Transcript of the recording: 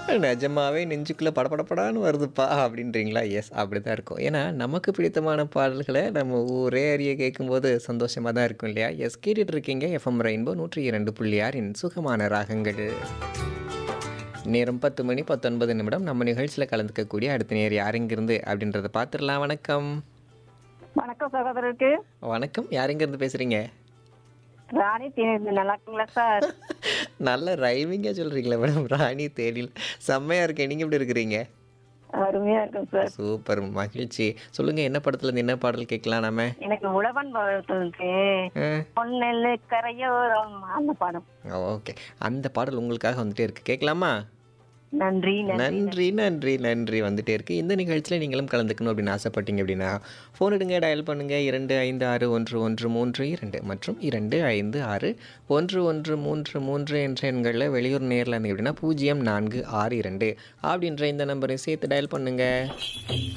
நிஜமாவே நெஞ்சுக்குள்ள படபடபடான்னு வருதுப்பா அப்படின்றீங்களா? எஸ் அப்படிதான் இருக்கும். ஏன்னா, நமக்கு பிடித்தமான பாடல்கள நம்ம ஒரே அடியா கேட்கும்போது சந்தோஷமா தான் இருக்கும் இல்லையா? எஸ் கேட்டுட்டு இருக்கீங்க எஃப்எம் ரெயின்போ 102.6 இன் சுகமான ராகங்கள். நேரம் 10 மணி 19 நிமிடம். நம்ம நிகழ்ச்சியில கலந்துக்கக்கூடிய அடுத்த நேயர் யார் எங்கிருந்து அப்படின்றத பார்த்துடலாம். வணக்கம். வணக்கம் சகோதரருக்கு வணக்கம். யார் எங்கிருந்து பேசுறீங்க? ராணி தேனி நல்லா இருக்கீங்களா சார் நல்ல ரைமிங்கா சொல்றீங்களே மேடம். ராணி தேனில். செம்மையா இருக்கேன். நீங்க எப்படி இருக்கிறீங்க? அருமையா இருக்கும் சார் சூப்பர் மகிழ்ச்சி. சொல்லுங்க என்ன படத்துல இருந்து என்ன பாடல் கேட்கலாம் நாம? எனக்கு உழவன் படத்துக்கு ஆ. பொன்னெல்லு கரையோரம் அந்த படம் ஓகே. அந்த பாடல் உங்களுக்காக வந்துட்டே இருக்கு. கேட்கலாமா? நன்றி நன்றி நன்றி, நன்றி, நன்றி வந்துட்டே இருக்கு. இந்த நிகழ்ச்சியில நீங்களும் கலந்துக்கணும் அப்படின்னு ஆசைப்பட்டீங்க அப்படின்னா, ஃபோன் எடுங்க டயல் பண்ணுங்க 25611332 மற்றும் 25611333 என்ற எண்களில் வெளியூர் நேரில் இருந்தீங்க அப்படின்னா 0462 அப்படின்ற இந்த நம்பரை சேர்த்து டயல் பண்ணுங்க.